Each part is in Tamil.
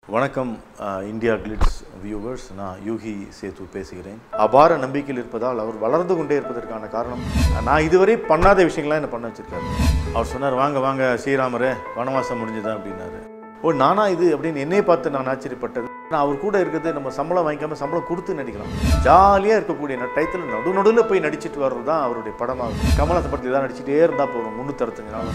வணக்கம் அஹ், இந்தியா கிளிட்ஸ் வியூவர்ஸ் நான் யூகி சேத்து பேசுகிறேன் அபார நம்பிக்கையில் இருப்பதால் அவர் வளர்ந்து கொண்டே இருப்பதற்கான காரணம் நான் இதுவரை பண்ணாத விஷயங்கள்லாம் என்ன பண்ண வச்சிருக்காரு அவர் சொன்னார் வாங்க வாங்க ஸ்ரீராமரே வனவாசம் முடிஞ்சுதா அப்படின்னாரு ஓ நானா இது அப்படின்னு என்னையே பார்த்து நான் ஆச்சரியப்பட்டது நான் அவர் கூட இருக்கிறது நம்ம சம்பளம் வாங்கிக்காம சம்பளம் கொடுத்து நடிக்கலாம் ஜாலியாக இருக்கக்கூடிய டயத்தில் நடு நடுவில் போய் நடிச்சிட்டு வர்றது தான் அவருடைய படமாக கமலத்தை படத்தில் தான் நடிச்சிட்டே இருந்தால் போதும் முந்நூற்றறுபத்தஞ்சு நாள்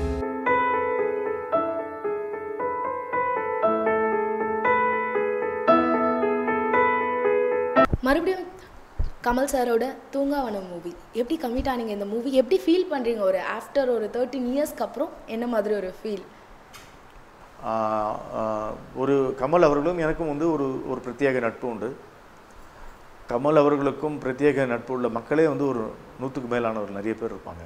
மறுபடியும் கமல் சாரோட தூங்காவனம் மூவி எப்படி கமிட் ஆனீங்க இந்த மூவி எப்படி ஃபீல் பண்ணுறீங்க ஒரு ஆஃப்டர் ஒரு தேர்ட்டின் இயர்ஸ்க்கு அப்புறம் என்ன மாதிரி ஒரு ஃபீல் ஆஹ் ஆஹ் ஒரு கமல் அவர்களும் எனக்கும் வந்து ஒரு ஒரு பிரத்யேக நட்பு உண்டு கமல் அவர்களுக்கும் பிரத்யேக நட்பு உள்ள மக்களே வந்து ஒரு நூற்றுக்கு மேலானவர் நிறைய பேர் இருப்பாங்க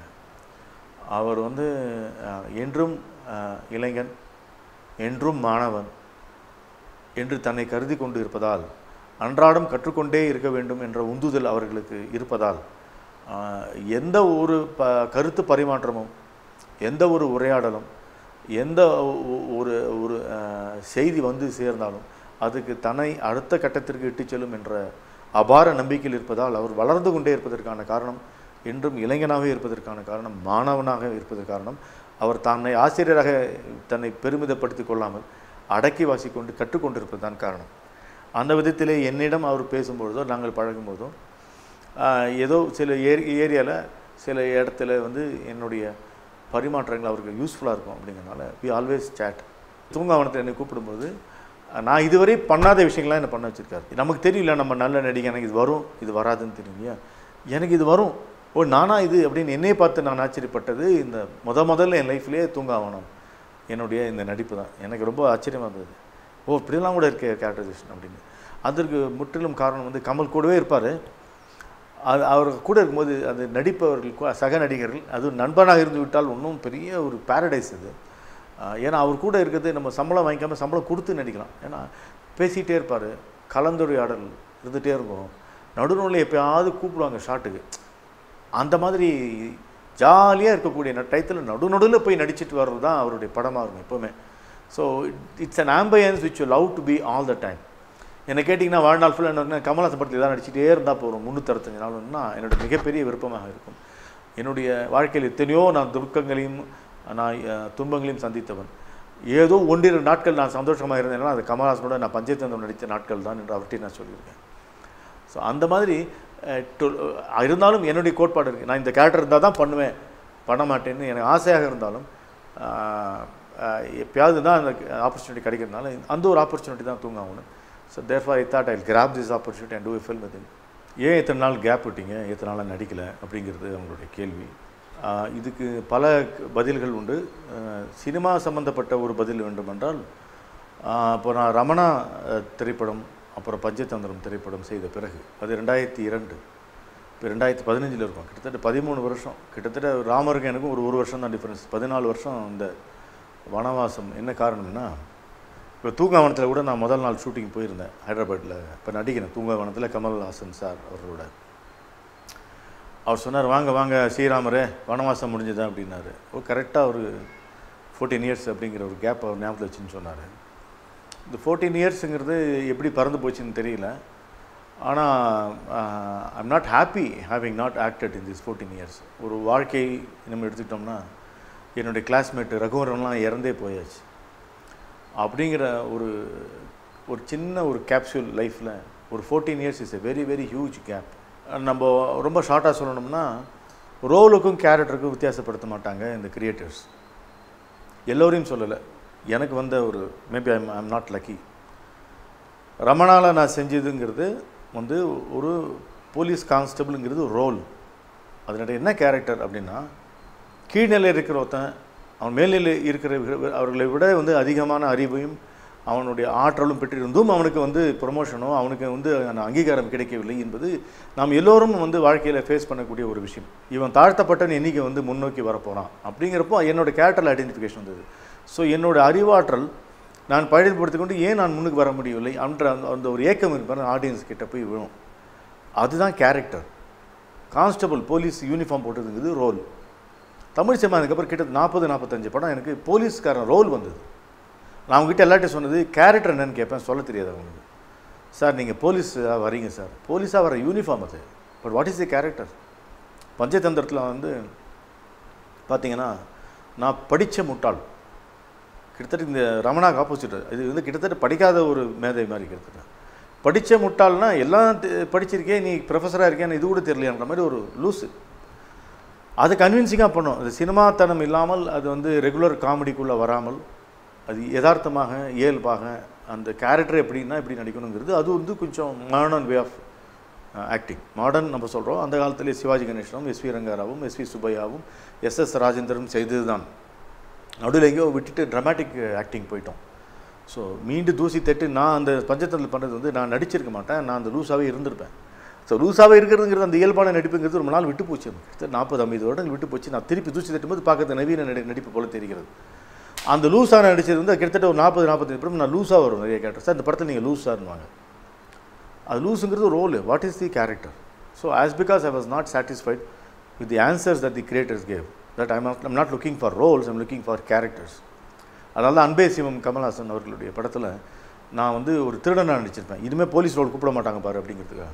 அவர் வந்து ஆஹ், என்றும் ஆஹ், இளைஞன் என்றும் மாணவன் என்று தன்னை கருதி கொண்டு இருப்பதால் அன்றாடம் கற்றுக்கொண்டே இருக்க வேண்டும் என்ற உந்துதல் அவர்களுக்கு இருப்பதால் ஆஹ், எந்த ஒரு ப கருத்து பரிமாற்றமும் எந்த ஒரு உரையாடலும் எந்த ஒ- ஒரு ஒரு ஆஹ், செய்தி வந்து சேர்ந்தாலும் அதுக்கு தன்னை அடுத்த கட்டத்திற்கு இட்டுச் செல்லும் என்ற அபார நம்பிக்கையில் இருப்பதால் அவர் வளர்ந்து கொண்டே இருப்பதற்கான காரணம் என்றும் இளைஞனாகவே இருப்பதற்கான காரணம் மாணவனாக இருப்பதற்கு காரணம் அவர் தன்னை ஆசிரியராக தன்னை பெருமிதப்படுத்திக் கொள்ளாமல் அடக்கி வாசிக்கொண்டு கற்றுக்கொண்டிருப்பது தான் காரணம் அந்த விதத்திலே என்னிடம் அவர் பேசும்பொழுதோ நாங்கள் பழகும்போதோ ஆஹ், ஏதோ சில ஏரி ஏரியாவில் சில இடத்துல வந்து என்னுடைய பரிமாற்றங்கள் அவருக்கு யூஸ்ஃபுல்லாக இருக்கும் அப்படிங்கிறனால வி ஆல்வேஸ் சேட் தூங்காவனத்தை என்னை கூப்பிடும்போது அஹ், நான் இதுவரை பண்ணாத விஷயங்கள்லாம் என்ன பண்ண வச்சுருக்காரு நமக்கு தெரியல நம்ம நல்ல நடிகை எனக்கு இது வரும் இது வராதுன்னு தெரியும் இல்லையா எனக்கு இது வரும் ஓ நானா இது அப்படின்னு என்னையே பார்த்து நான் ஆச்சரியப்பட்டது இந்த முத முதல்ல என் லைஃப்லேயே தூங்காவனம் என்னுடைய இந்த நடிப்பு தான் எனக்கு ரொம்ப ஆச்சரியமாக இருந்தது ஓ இப்படிலாம் கூட இருக்க கேரக்டரைசேஷன் அப்படின்னு அதற்கு முற்றிலும் காரணம் வந்து கமல் கூடவே இருப்பார் அது அவர் கூட இருக்கும்போது அது நடிப்பவர்கள் கூட- சக நடிகர்கள் அது நண்பனாக இருந்து விட்டால் இன்னும் பெரிய ஒரு பாரடைஸ் இது ஆஹ் ஏன்னா அவர் கூட இருக்கிறது நம்ம சம்பளம் வாங்கிக்காம சம்பளம் கொடுத்து நடிக்கலாம் ஏன்னா பேசிகிட்டே இருப்பார் கலந்துரையாடல் இருந்துகிட்டே இருக்கும் நடுநூலில் எப்பயாவது கூப்பிடுவாங்க ஷாட்டுக்கு அந்த மாதிரி ஜாலியாக இருக்கக்கூடிய டயத்தில் நடு நடுவில் போய் நடிச்சிட்டு வர்றது தான் அவருடைய படமாக இருக்கும் எப்போவுமே so it's an ambience which you love to be all the time என்னை கேட்டிங்கன்னா வாழ்நாள் ஃபுல்லாக என்ன கமலாசன் படத்தில் தான் நடிச்சிட்டே இருந்தால் போதும் முந்நூற்றறுபத்தஞ்சு நாள்னா என்னோட மிகப்பெரிய விருப்பமாக இருக்கும் என்னுடைய வாழ்க்கையில் எத்தனையோ நான் துர்க்கங்களையும் நான் அஹ், துன்பங்களையும் சந்தித்தவன் ஏதோ ஒன்றிரு நாட்கள் நான் சந்தோஷமாக இருந்தேன்னா அது கமல்ஹாசனோட நான் பஞ்சதந்திரம் நடித்த நாட்கள் தான் என்று அவர்கிட்ட நான் சொல்லியிருக்கேன் ஸோ அந்த மாதிரி அஹ், to- அஹ், இருந்தாலும் என்னுடைய கோட்பாடு இருக்குது நான் இந்த கேரக்டர் இருந்தால் தான் பண்ணுவேன் பண்ண மாட்டேன்னு எனக்கு ஆசையாக இருந்தாலும் ஆஹ், ஆஹ், எப்பயாவது தான் அந்த ஆப்பர்ச்சுனிட்டி கிடைக்கிறதுனால அந்த ஒரு ஆப்பர்ச்சுனிட்டி தான் தூங்க ஆகணும் so therefore I thought I grab this opportunity and to fill with ஏன் இத்தனை நாள் கேப் விட்டீங்க எத்தனை நாளாக நடிக்கலை அப்படிங்கிறது அவங்களுடைய கேள்வி ஆஹ், இதுக்கு பல க- பதில்கள் உண்டு ஆஹ், சினிமா சம்பந்தப்பட்ட ஒரு பதில் வேண்டுமென்றால் ஆஹ், இப்போ நான் ரமணா அஹ், திரைப்படம் அப்புறம் பஞ்சதந்திரம் திரைப்படம் செய்த பிறகு அது ரெண்டாயிரத்தி இரண்டு இப்போ ரெண்டாயிரத்தி பதினஞ்சில் இருக்கும் கிட்டத்தட்ட பதிமூணு வருஷம் கிட்டத்தட்ட ராமருக்கு எனக்கும் ஒரு ஒரு வருஷம் தான் டிஃப்ரென்ஸ் பதினாலு வருஷம் இந்த வனவாசம் என்ன காரணம்னா இப்போ தூங்காவனத்தில் கூட நான் முதல் நாள் ஷூட்டிங் போயிருந்தேன் ஹைதராபாத்தில் இப்போ நடிக்கிறேன் தூங்காவனத்தில் கமல்ஹாசன் சார் அவரோட அவர் சொன்னார் வாங்க வாங்க ஸ்ரீராமரே வனவாசம் முடிஞ்சதா அப்படின்னாரு ஓ கரெக்டாக ஒரு ஃபோர்டீன் இயர்ஸ் அப்படிங்கிற ஒரு கேப் அவர் ஞாபகத்தில் வச்சுன்னு சொன்னார் இந்த ஃபோர்டீன் இயர்ஸுங்கிறது எப்படி பறந்து போச்சுன்னு தெரியல ஆனால் I'm not happy having not acted in this fourteen years ஒரு வாழ்க்கை நம்ம எடுத்துக்கிட்டோம்னா என்னுடைய கிளாஸ்மேட் ரகுவரன்லாம் இறந்தே போயாச்சு அப்படிங்கிற ஒரு ஒரு சின்ன ஒரு கேப்சூல் லைஃப்பில் ஒரு fourteen years is a very very huge gap நம்ம ரொம்ப ஷார்ட்டாக சொல்லணும்னா ரோலுக்கும் கேரக்டருக்கும் வித்தியாசப்படுத்த மாட்டாங்க இந்த கிரியேட்டர்ஸ் எல்லோரையும் சொல்லலை எனக்கு வந்த ஒரு maybe I'm I'm not lucky ரமணால நான் செஞ்சதுங்கிறது வந்து ஒரு போலீஸ் கான்ஸ்டபிளுங்கிறது ரோல் அதனுடைய என்ன கேரக்டர் அப்படின்னா கீழ்நிலையில் இருக்கிற ஒருத்தன் அவன் மேல்நிலை இருக்கிற வி- அவர்களை விட வந்து அதிகமான அறிவையும் அவனுடைய ஆற்றலும் பெற்றிருந்தும் அவனுக்கு வந்து ப்ரொமோஷனோ அவனுக்கு வந்து அந்த அங்கீகாரம் கிடைக்கவில்லை என்பது நாம் எல்லோரும் வந்து வாழ்க்கையில் ஃபேஸ் பண்ணக்கூடிய ஒரு விஷயம் இவன் தாழ்த்தப்பட்ட எண்ணிக்கை வந்து முன்னோக்கி வரப்போகிறான் அப்படிங்கிறப்போ என்னோட கேரக்டர் ஐடென்டிஃபிகேஷன் வந்தது ஸோ என்னோட அறிவாற்றல் நான் பழுதுபடுத்திக் கொண்டு ஏன் நான் முன்னுக்கு வர முடியவில்லை என்ற அந்த அந்த ஒரு ஏக்கம் இருப்பார் ஆடியன்ஸ் கிட்ட போய் விழும் அதுதான் கேரக்டர் கான்ஸ்டபிள் போலீஸ் யூனிஃபார்ம் போட்டதுங்கிறது ரோல் தமிழ் சினிமா அதுக்கப்புறம் கிட்ட நாற்பது நாற்பத்தஞ்சு படம் எனக்கு போலீஸ்காரன் ரோல் வந்தது நான் உங்ககிட்ட எல்லார்ட்டையும் சொன்னது கேரக்டர் என்னன்னு கேட்பேன் சொல்ல தெரியாது அவங்களுக்கு சார் நீங்கள் போலீஸாக வரீங்க சார் போலீஸாக வர யூனிஃபார்ம் அது but what is the character பஞ்சதந்திரத்தில் வந்து பார்த்தீங்கன்னா நான் படித்த முட்டாள் கிட்டத்தட்ட இந்த ரமணாக்கு ஆப்போசிட் இது வந்து கிட்டத்தட்ட படிக்காத ஒரு மேதை மாதிரி கிட்டத்தட்ட படித்த முட்டாள்னா எல்லாம் தெ- படிச்சிருக்கேன் நீ ப்ரொஃபஸராக இருக்கேன் இது கூட தெரியலையான்ற மாதிரி ஒரு லூஸு அது கன்வின்சிங்காக பண்ணும் அது சினிமாத்தனம் இல்லாமல் அது வந்து ரெகுலர் காமெடிக்குள்ளே வராமல் அது யதார்த்தமாக இயல்பாக அந்த கேரக்டர் எப்படின்னா எப்படி நடிக்கணுங்கிறது அது வந்து கொஞ்சம் modern way of acting modern நம்ம சொல்கிறோம் அந்த காலத்திலே சிவாஜி கணேசனும் எஸ்வி ரங்காராவும் எஸ்வி சுப்பையாவும் எஸ் எஸ் ராஜேந்திரனும் செய்தது தான் நடுவில் எங்கேயோ விட்டுட்டு ட்ராமாட்டிக் ஆக்டிங் போயிட்டோம் ஸோ மீண்டு தூசி தட்டு நான் அந்த பஞ்சத்தந்தில் பண்ணுறது வந்து நான் நடிச்சிருக்க மாட்டேன் நான் அந்த லூஸாகவே இருந்திருப்பேன் ஸோ லூஸாகவே இருக்கிறதுங்கிறது அந்த இயல்பான நடிப்புங்கிறது ரொம்ப நாள் விட்டு போச்சு எனக்கு கிட்டத்தட்ட நாற்பது ஐம்பது வருடங்கள் விட்டு போச்சு நான் திருப்பி தூசி தட்டும்போது பார்க்கறது நவீன நடி நடிப்பு போல தெரிகிறது அந்த லூஸாக நடிச்சது வந்து கிட்டத்தட்ட ஒரு நாற்பது நாற்பத்தஞ்சு அப்புறம் நான் லூஸாக வரும் நிறைய கேரக்டர்ஸ் அந்த படத்தில் நீங்கள் லூஸாருன்னுவாங்க அது லூஸுங்கிறது role what is the character so as because I was not satisfied with the answers that the creators gave that I'm not I'm not looking for roles I'm looking for characters அதனால தான் அன்பே சிவம் கமல்ஹாசன் அவர்களுடைய படத்தில் நான் வந்து ஒரு திருடனாக நடிச்சிருப்பேன் இனிமேல் போலீஸ் ரோல் கூப்பிட மாட்டாங்க பாரு அப்படிங்கிறதுக்காக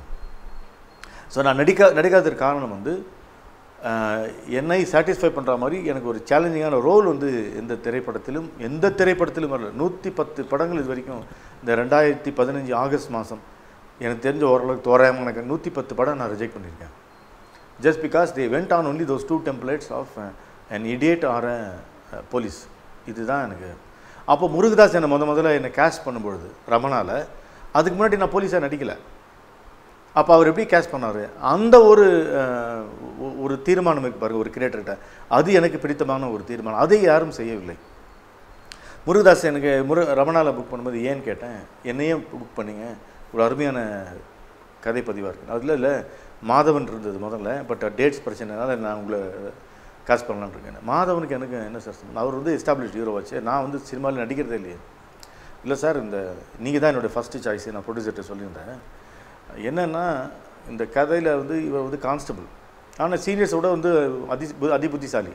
ஸோ நான் நடிக்க நடிக்காததுக்கு காரணம் வந்து ஆஹ், என்னை சாட்டிஸ்ஃபை பண்ணுற மாதிரி எனக்கு ஒரு சேலஞ்சிங்கான ரோல் வந்து எந்த திரைப்படத்திலும் எந்த திரைப்படத்திலும் வரல நூற்றி பத்து படங்கள் இது வரைக்கும் இந்த ரெண்டாயிரத்தி பதினஞ்சு ஆகஸ்ட் மாதம் எனக்கு தெரிஞ்ச ஓரளவுக்கு தோராயமாக எனக்கு நூற்றி பத்து படம் நான் ரிஜெக்ட் பண்ணியிருக்கேன் just because they went on only those two templates of an idiot or a police இதுதான் எனக்கு அப்போ முருகதாஸ் என்னை முத முதல்ல என்னை கேஷ் பண்ணும்பொழுது ரமணால அதுக்கு முன்னாடி நான் போலீஸாக நடிக்கலை அப்போ அவர் எப்படி கேஷ் பண்ணார் அந்த ஒரு அஹ், ஒ- ஒரு தீர்மானம் இருக்கு பாருங்க ஒரு கிரியேட்டர்கிட்ட அது எனக்கு பிடித்தமான ஒரு தீர்மானம் அதை யாரும் செய்யவில்லை முருகதாஸ் எனக்கு முரு ரமணால புக் பண்ணும்போது ஏன்னு கேட்டேன் என்னையும் புக் பண்ணீங்க ஒரு அருமையான கதை பதிவாக இருக்குது அதில் இல்லை மாதவன் இருந்தது முதல்ல பட் டேட்ஸ் பிரச்சனைனால நான் உங்களை காசு பண்ணலான்னு இருக்கேன் மாதவனுக்கு எனக்கு என்ன சார் சம்பந்தம்? அவர் வந்து எஸ்டாப்ளிஷ் ஹீரோ வச்சு நான் வந்து சினிமாவில் நடிக்கிறதே இல்லையே இல்லை சார் இந்த நீங்கள் தான் என்னுடைய ஃபஸ்ட்டு சாய்ஸ் நான் ப்ரொடியூசர்கிட்ட சொல்லியிருந்தேன் என்னென்னா இந்த கதையில் வந்து இவர் வந்து கான்ஸ்டபிள் ஆனால் சீனியர்ஸை விட வந்து அதி பு- அதி புத்திசாலி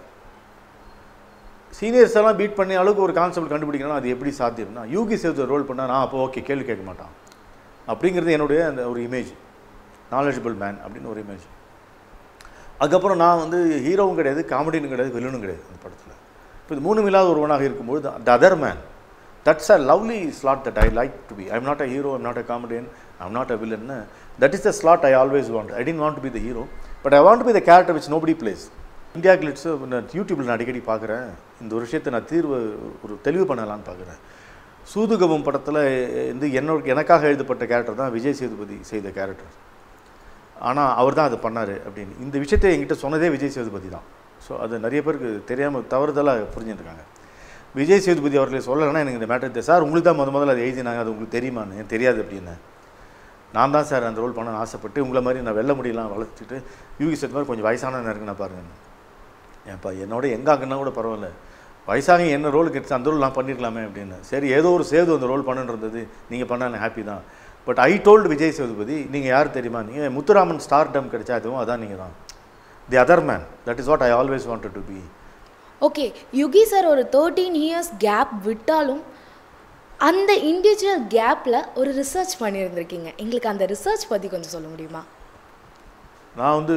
சீனியர்ஸ் எல்லாம் பீட் பண்ணி அளவுக்கு ஒரு கான்செப்ட் கண்டுபிடிக்கணும் அது எப்படி சாத்தியம்னா யூகி சேவ் ரோல் பண்ணால் நான் அப்போ ஓகே கேள்வி கேட்க மாட்டான் அப்படிங்கிறது என்னுடைய அந்த ஒரு இமேஜ் நாலேஜபிள் மேன் அப்படின்னு ஒரு இமேஜ் அதுக்கப்புறம் நான் வந்து ஹீரோவும் கிடையாது காமெடியும் கிடையாது வில்லனும் கிடையாது அந்த படத்தில் இப்போ இது மூணும் இல்லாத ஒருவனாக இருக்கும்போது the other man that's a lovely slot that I like to be I'm not a hero I'm not a comedian I'm not a villain that is the slot I always want I tend want to be the hero but I want to be the character which nobody plays India glitz நான் யூடியூப்பில் நான் அடிக்கடி பார்க்குறேன் இந்த ஒரு விஷயத்தை நான் தீர்வு ஒரு தெளிவு பண்ணலான்னு பார்க்குறேன் சூதுகவம் படத்தில் வந்து என்னோட எனக்காக எழுதப்பட்ட கேரக்டர் தான் விஜய் சேதுபதி செய்த கேரக்டர் ஆனால் அவர் தான் அதை பண்ணார் அப்படின்னு இந்த விஷயத்தை என்கிட்ட சொன்னதே விஜய் சேதுபதி தான் ஸோ அது நிறைய பேருக்கு தெரியாமல் தவறுதலாக புரிஞ்சுட்டுருக்காங்க விஜய் சேதுபதி அவர்களை சொல்லலைன்னா எனக்கு இந்த மேட்டர் சார் உங்களுக்கு தான் முத முதல்ல அதை எழுதினாங்க அது உங்களுக்கு தெரியுமான்னு எனக்கு தெரியாது அப்படின்னு நான் தான் சார் அந்த ரோல் பண்ண ஆசைப்பட்டு உங்களை மாதிரி நான் வெள்ள முடியலாம் வளர்த்துட்டு யூகி சேத் மாதிரி கொஞ்சம் வயசான நேரம் நான் பாருங்க ஏன்ப்பா என்னோட எங்கே ஆகுனா கூட பரவாயில்ல வயசாக என்ன ரோல் கிடைச்சு அந்த ரோல் நான் பண்ணிருக்கலாமே அப்படின்னு சரி ஏதோ ஒரு சேது அந்த ரோல் பண்ணுன்றது நீங்கள் பண்ண நான் ஹாப்பி தான் but I told Vijay Sethupathi நீங்கள் யார் தெரியுமா நீங்கள் முத்துராமன் ஸ்டார் டம் கிடைச்சா அதுவும் அதான் நீங்கள் தான் the other man that is what I always wanted to be okay Yugi sir ஒரு தேர்ட்டீன் இயர்ஸ் கேப் விட்டாலும் அந்த இண்டிவிஜுவல் கேப்பில் ஒரு ரிசர்ச் பண்ணியிருந்திருக்கீங்க எங்களுக்கு அந்த ரிசர்ச் பற்றி கொஞ்சம் சொல்ல முடியுமா நான் வந்து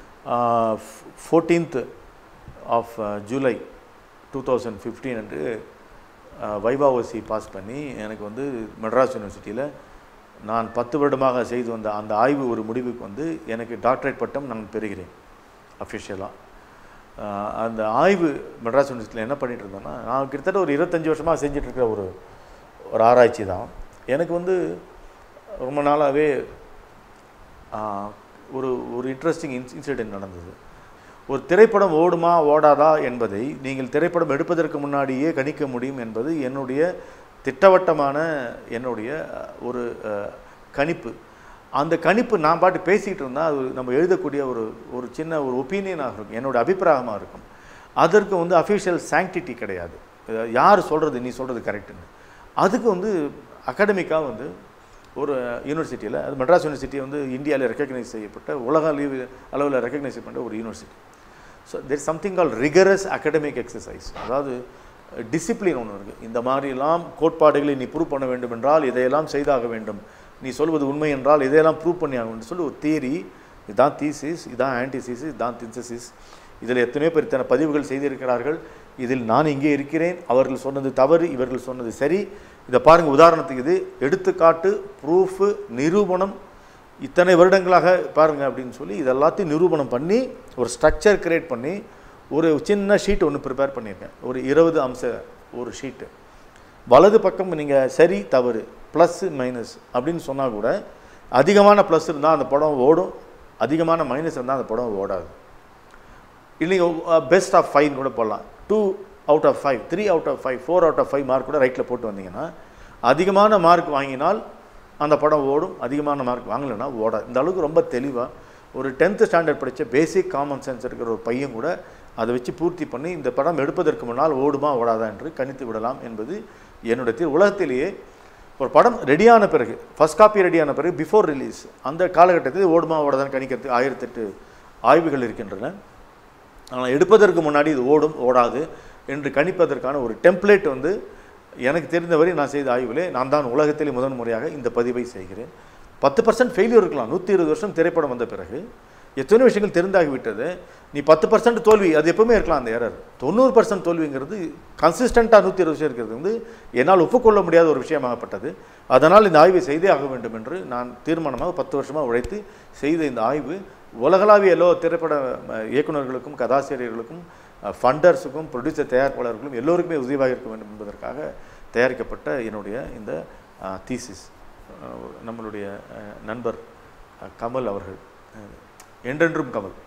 fourteenth of July two thousand fifteen அன்று வைவாஓசி பாஸ் பண்ணி எனக்கு வந்து மெட்ராஸ் யூனிவர்சிட்டியில் நான் பத்து வருடமாக செய்து வந்த அந்த ஆய்வு ஒரு முடிவுக்கு வந்து எனக்கு டாக்டரேட் பட்டம் நான் பெறுகிறேன் அஃபிஷியலாக அந்த ஆய்வு மெட்ராஸ் யூனிவர்சிட்டியில் என்ன பண்ணிட்டு இருந்தேன்னா நான் கிட்டத்தட்ட ஒரு இருபத்தஞ்சி வருஷமாக செஞ்சுட்டு இருக்கிற ஒரு ஒரு ஆராய்ச்சி தான் எனக்கு வந்து ரொம்ப நாளாகவே ஆஹ், ஒரு ஒரு இன்ட்ரெஸ்டிங் இன்ஸ் இன்சிடென்ட் நடந்தது ஒரு திரைப்படம் ஓடுமா ஓடாதா என்பதை நீங்கள் திரைப்படம் எடுப்பதற்கு முன்னாடியே கணிக்க முடியும் என்பது என்னுடைய திட்டவட்டமான என்னுடைய அஹ், ஒரு அஹ், கணிப்பு அந்த கணிப்பு நான் பாட்டு பேசிக்கிட்டு இருந்தால் அது நம்ம எழுதக்கூடிய ஒரு ஒரு சின்ன ஒரு ஒப்பீனியனாக இருக்கும் என்னோட அபிப்பிராயமாக இருக்கும் அதற்கு வந்து அஃபிஷியல் சாங்டிட்டி கிடையாது அஹ் யார் சொல்கிறது நீ சொல்கிறது கரெக்டுன்னு அதுக்கு வந்து அகாடமிக்காக வந்து ஒரு யூனிவர்சிட்டியில் அது மெட்ராஸ் யூனிவர்சிட்டி வந்து இந்தியாவில் ரெக்கக்னைஸ் செய்யப்பட்ட உலக அளவு அளவில் ரெக்கக்னைஸ் பண்ண ஒரு university so there something call rigorous academic exercise அதாவது டிசிப்ளின் ஒன்று இருக்குது இந்த மாதிரிலாம் கோட்பாடுகளை நீ ப்ரூவ் பண்ண வேண்டும் என்றால் இதையெல்லாம் செய்தாக வேண்டும் நீ சொல்வது உண்மை என்றால் இதையெல்லாம் ப்ரூவ் பண்ணி ஆக வேண்டும் சொல்லி ஒரு தியரி இதுதான் தீசிஸ் இதுதான் ஆன்டிசிஸ் இதுதான் தின்சசிஸ் இதில் எத்தனையோ பேர் இத்தனை பதிவுகள் செய்திருக்கிறார்கள் இதில் நான் இங்கே இருக்கிறேன் அவர்கள் சொன்னது தவறு இவர்கள் சொன்னது சரி இதை பாருங்கள் உதாரணத்துக்கு இது எடுத்துக்காட்டு ப்ரூஃபு நிரூபணம் இத்தனை வருடங்களாக பாருங்க அப்படின்னு சொல்லி இது எல்லாத்தையும் நிரூபணம் பண்ணி ஒரு ஸ்ட்ரக்சர் கிரியேட் பண்ணி ஒரு சின்ன ஷீட் ஒன்று ப்ரிப்பேர் பண்ணியிருக்கேன் ஒரு இருபது அம்ச ஒரு ஷீட்டு வலது பக்கம் நீங்கள் சரி தவறு ப்ளஸ் மைனஸ் அப்படின்னு சொன்னால் கூட அதிகமான ப்ளஸ் இருந்தால் அந்த படம் ஓடும் அதிகமான மைனஸ் இருந்தால் அந்த படம் ஓடாது இல்லைங்க பெஸ்ட் ஆஃப் ஃபைவ்னு கூட போடலாம் two out of five three out of five four out of five mark கூட ரைட்டில் போட்டு வந்தீங்கன்னா அதிகமான மார்க் வாங்கினால் அந்த படம் ஓடும் அதிகமான மார்க் வாங்கலைன்னா ஓடாது இந்த அளவுக்கு ரொம்ப தெளிவாக ஒரு டென்த்து ஸ்டாண்டர்ட் படித்த பேசிக் காமன் சென்ஸ் இருக்கிற ஒரு பையன் கூட அதை வச்சு பூர்த்தி பண்ணி இந்த படம் எடுப்பதற்கு முன்னால் ஓடுமா ஓடாதா என்று கணித்து விடலாம் என்பது என்னுடைய தீர்வு. உலகத்திலேயே ஒரு படம் ரெடியான பிறகு ஃபர்ஸ்ட் காப்பி ரெடியான பிறகு பிஃபோர் ரிலீஸ் அந்த காலகட்டத்தில் ஓடுமா ஓடாதான்னு கணிக்கிறதுக்கு ஆயிரத்தெட்டு ஆய்வுகள் இருக்கின்றன ஆனால் எடுப்பதற்கு முன்னாடி இது ஓடும் ஓடாது என்று கணிப்பதற்கான ஒரு டெம்ப்ளேட் வந்து எனக்கு தெரிந்தவரை நான் செய்த ஆய்விலே நான் தான் உலகத்திலே முதன் முறையாக இந்த பதிவை செய்கிறேன் பத்து பர்சன்ட் ஃபெயிலியர் இருக்கலாம் நூற்றி இருபது வருஷம் திரைப்படம் வந்த பிறகு எத்தனை விஷயங்கள் தெரிந்தாகிவிட்டது நீ பத்து பர்சன்ட் தோல்வி அது எப்பவுமே இருக்கலாம் அந்த எரர் தொண்ணூறு பர்சன்ட் தோல்விங்கிறது கன்சிஸ்டண்ட்டாக நூற்றி இருபது விஷயம் இருக்கிறது வந்து என்னால் ஒப்புக்கொள்ள முடியாத ஒரு விஷயமாகப்பட்டது அதனால் இந்த ஆய்வை செய்தே ஆக வேண்டும் என்று நான் தீர்மானமாக பத்து வருஷமாக உழைத்து செய்த இந்த ஆய்வு உலகளாவிய எல்லோ திரைப்பட அஹ், இயக்குனர்களுக்கும் கதாசிரியர்களுக்கும் ஃபண்டர்ஸுக்கும் ப்ரொடியூசர் தயாரிப்பாளர்களுக்கும் எல்லோருக்குமே உதவியாக இருக்க வேண்டும் என்பதற்காக தயாரிக்கப்பட்ட என்னுடைய இந்த தீசிஸ் நம்மளுடைய அஹ், நண்பர் அஹ், கமல் அவர்கள் அஹ், என்றென்றும் கமல்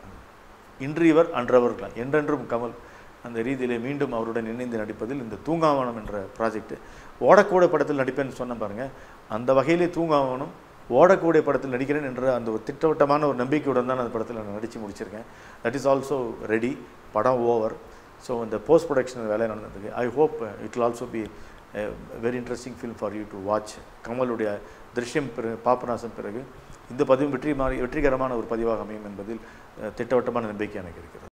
இன்று இவர் அன்றவர்களாம் என்றென்றும் கமல் அந்த ரீதியிலே மீண்டும் அவருடன் இணைந்து நடிப்பதில் இந்த தூங்காவனம் என்ற ப்ராஜெக்ட் ஓடக்கூட படத்தில் நடிப்பேன்னு சொன்ன பாருங்க அந்த வகையிலே தூங்காவனம் ஓடக்கூடிய படத்தில் நடிக்கிறேன் என்ற அந்த ஒரு திட்டவட்டமான ஒரு நம்பிக்கையுடன் தான் அந்த படத்தில் நான் நடித்து முடிச்சிருக்கேன் தட் இஸ் ஆல்சோ ரெடி படம் ஓவர் ஸோ இந்த போஸ்ட் ப்ரொடக்ஷன் வேலை நடந்ததுக்கு I hope it will also be very interesting film for you to watch கமலுடைய திருஷ்யம் பிறகு பாபநாசம் பிறகு இந்த பதிவும் வெற்றி மாறி வெற்றிகரமான ஒரு பதிவாக அமையும் என்பதில் அஹ், திட்டவட்டமான நம்பிக்கை எனக்கு இருக்கிறது